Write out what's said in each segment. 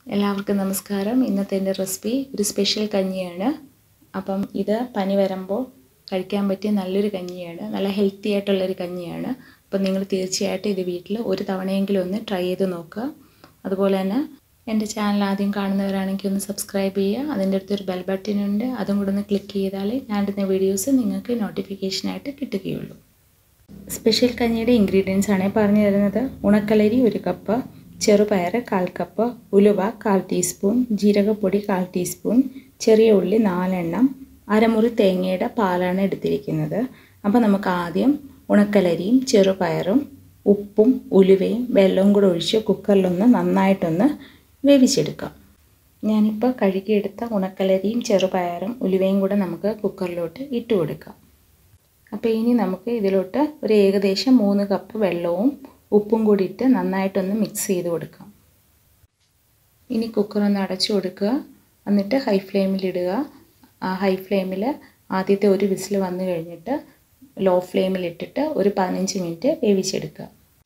എല്ലാവർക്കും നമസ്കാരം ഇന്നത്തെ എൻ്റെ റെസിപ്പി ഒരു സ്പെഷ്യൽ കഞ്ഞിയാണ് അപ്പം ഇത് പനി വരുമ്പോൾ കഴിക്കാൻ പറ്റിയ നല്ലൊരു കഞ്ഞിയാണ് നല്ല ഹെൽത്തി ആയിട്ടുള്ളൊരു കഞ്ഞിയാണ് അപ്പം നിങ്ങൾ തീർച്ചയായിട്ടും ഇത് വീട്ടിൽ ഒരു തവണയെങ്കിലും ഒന്ന് ട്രൈ ചെയ്ത് നോക്കുക അതുപോലെ തന്നെ എൻ്റെ ചാനൽ ആദ്യം കാണുന്നവരാണെങ്കിൽ ഒന്ന് സബ്സ്ക്രൈബ് ചെയ്യുക അതിൻ്റെ അടുത്തൊരു ബെൽ ബട്ടൺ ഉണ്ട് അതും കൂടെ ഒന്ന് ക്ലിക്ക് ചെയ്താൽ ഞാൻ ഇടുന്ന വീഡിയോസ് നിങ്ങൾക്ക് നോട്ടിഫിക്കേഷനായിട്ട് കിട്ടുകയുള്ളൂ സ്പെഷ്യൽ കഞ്ഞിയുടെ ഇൻഗ്രീഡിയൻസ് ആണ് പറഞ്ഞു തരുന്നത് ഉണക്കലരി ഒരു കപ്പ് ചെറുപയർ കാൽ കപ്പ് ഉലുവ കാൽ ടീസ്പൂൺ ജീരകപ്പൊടി കാൽ ടീസ്പൂൺ ചെറിയ ഉള്ളി നാലെണ്ണം അരമുറി തേങ്ങയുടെ പാലാണ് എടുത്തിരിക്കുന്നത് അപ്പോൾ നമുക്ക് ആദ്യം ഉണക്കലരിയും ചെറുപയറും ഉപ്പും ഉലുവയും വെള്ളവും കൂടെ ഒഴിച്ച് കുക്കറിലൊന്ന് നന്നായിട്ടൊന്ന് വേവിച്ചെടുക്കാം ഞാനിപ്പോൾ കഴുകിയെടുത്ത ഉണക്കലരിയും ചെറുപയറും ഉലുവയും കൂടെ നമുക്ക് കുക്കറിലോട്ട് ഇട്ട് കൊടുക്കാം അപ്പോൾ ഇനി നമുക്ക് ഇതിലോട്ട് ഒരു ഏകദേശം മൂന്ന് കപ്പ് വെള്ളവും ഉപ്പും കൂടി ഇട്ട് നന്നായിട്ടൊന്ന് മിക്സ് ചെയ്ത് കൊടുക്കാം ഇനി കുക്കർ ഒന്ന് അടച്ചു കൊടുക്കുക എന്നിട്ട് ഹൈ ഫ്ലെയിമിലിടുക ആ ഹൈ ഫ്ലെയിമിൽ ആദ്യത്തെ ഒരു വിസിൽ വന്നു കഴിഞ്ഞിട്ട് ലോ ഫ്ലെയിമിലിട്ടിട്ട് ഒരു പതിനഞ്ച് മിനിറ്റ് വേവിച്ചെടുക്കുക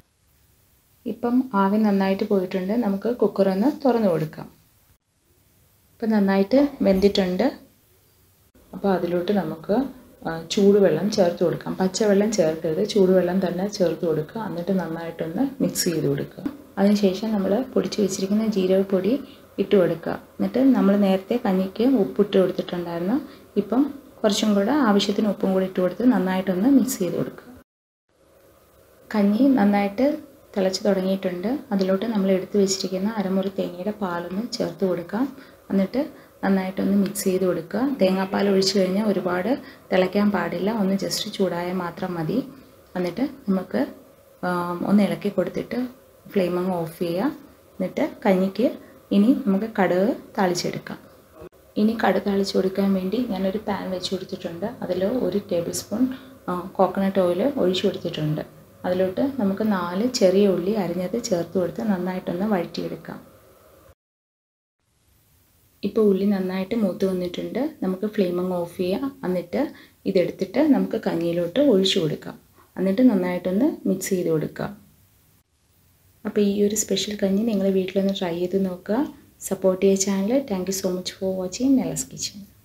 ഇപ്പം ആവി നന്നായിട്ട് പോയിട്ടുണ്ട് നമുക്ക് കുക്കർ ഒന്ന് തുറന്നു കൊടുക്കാം ഇപ്പം നന്നായിട്ട് വെന്തിട്ടുണ്ട് അപ്പോൾ അതിലോട്ട് നമുക്ക് ചൂടുവെള്ളം ചേർത്ത് കൊടുക്കാം പച്ചവെള്ളം ചേർക്കരുത് ചൂടുവെള്ളം തന്നെ ചേർത്ത് കൊടുക്കുക എന്നിട്ട് നന്നായിട്ടൊന്ന് മിക്സ് ചെയ്ത് കൊടുക്കുക അതിനുശേഷം നമ്മൾ പൊടിച്ച് വെച്ചിരിക്കുന്ന ജീരകപ്പൊടി ഇട്ട് കൊടുക്കുക എന്നിട്ട് നമ്മൾ നേരത്തെ കഞ്ഞിക്ക് ഉപ്പിട്ട് കൊടുത്തിട്ടുണ്ടായിരുന്നു ഇപ്പം കുറച്ചും കൂടെ ആവശ്യത്തിന് ഉപ്പും കൂടി ഇട്ട് കൊടുത്ത് നന്നായിട്ടൊന്ന് മിക്സ് ചെയ്ത് കൊടുക്കുക കഞ്ഞി നന്നായിട്ട് തിളച്ച് തുടങ്ങിയിട്ടുണ്ട് അതിലോട്ട് നമ്മൾ എടുത്തു വെച്ചിരിക്കുന്ന അരമുറി തേങ്ങയുടെ പാലൊന്ന് ചേർത്ത് കൊടുക്കാം എന്നിട്ട് നന്നായിട്ടൊന്ന് മിക്സ് ചെയ്ത് കൊടുക്കുക തേങ്ങാപ്പാൽ ഒഴിച്ച് കഴിഞ്ഞാൽ ഒരുപാട് തിളയ്ക്കാൻ പാടില്ല ഒന്ന് ജസ്റ്റ് ചൂടായാൽ മാത്രം മതി എന്നിട്ട് നമുക്ക് ഒന്ന് ഇളക്കി കൊടുത്തിട്ട് ഫ്ലെയിം അങ്ങ് ഓഫ് ചെയ്യുക എന്നിട്ട് കഞ്ഞിക്ക് ഇനി നമുക്ക് കടുക് താളിച്ചെടുക്കാം ഇനി കടുക് താളിച്ച് കൊടുക്കാൻ വേണ്ടി ഞാനൊരു പാൻ വെച്ച് കൊടുത്തിട്ടുണ്ട് അതിൽ ഒരു ടേബിൾ സ്പൂൺ കോക്കനട്ട് ഓയിൽ ഒഴിച്ചു കൊടുത്തിട്ടുണ്ട് അതിലോട്ട് നമുക്ക് നാല് ചെറിയ ഉള്ളി അരിഞ്ഞത് ചേർത്ത് കൊടുത്ത് നന്നായിട്ടൊന്ന് വഴറ്റിയെടുക്കാം ഇപ്പോൾ ഉള്ളി നന്നായിട്ട് മൂത്ത് വന്നിട്ടുണ്ട് നമുക്ക് ഫ്ലെയിം അങ്ങ് ഓഫ് ചെയ്യാം എന്നിട്ട് ഇതെടുത്തിട്ട് നമുക്ക് കഞ്ഞിയിലോട്ട് ഒഴിച്ചു കൊടുക്കാം എന്നിട്ട് നന്നായിട്ടൊന്ന് മിക്സ് ചെയ്ത് കൊടുക്കുക അപ്പോൾ ഈ ഒരു സ്പെഷ്യൽ കഞ്ഞി നിങ്ങൾ വീട്ടിലൊന്ന് ട്രൈ ചെയ്ത് നോക്കുക സപ്പോർട്ട് ചെയ്യുക channel thank you so much for watching നെലസ് കിച്ചൻ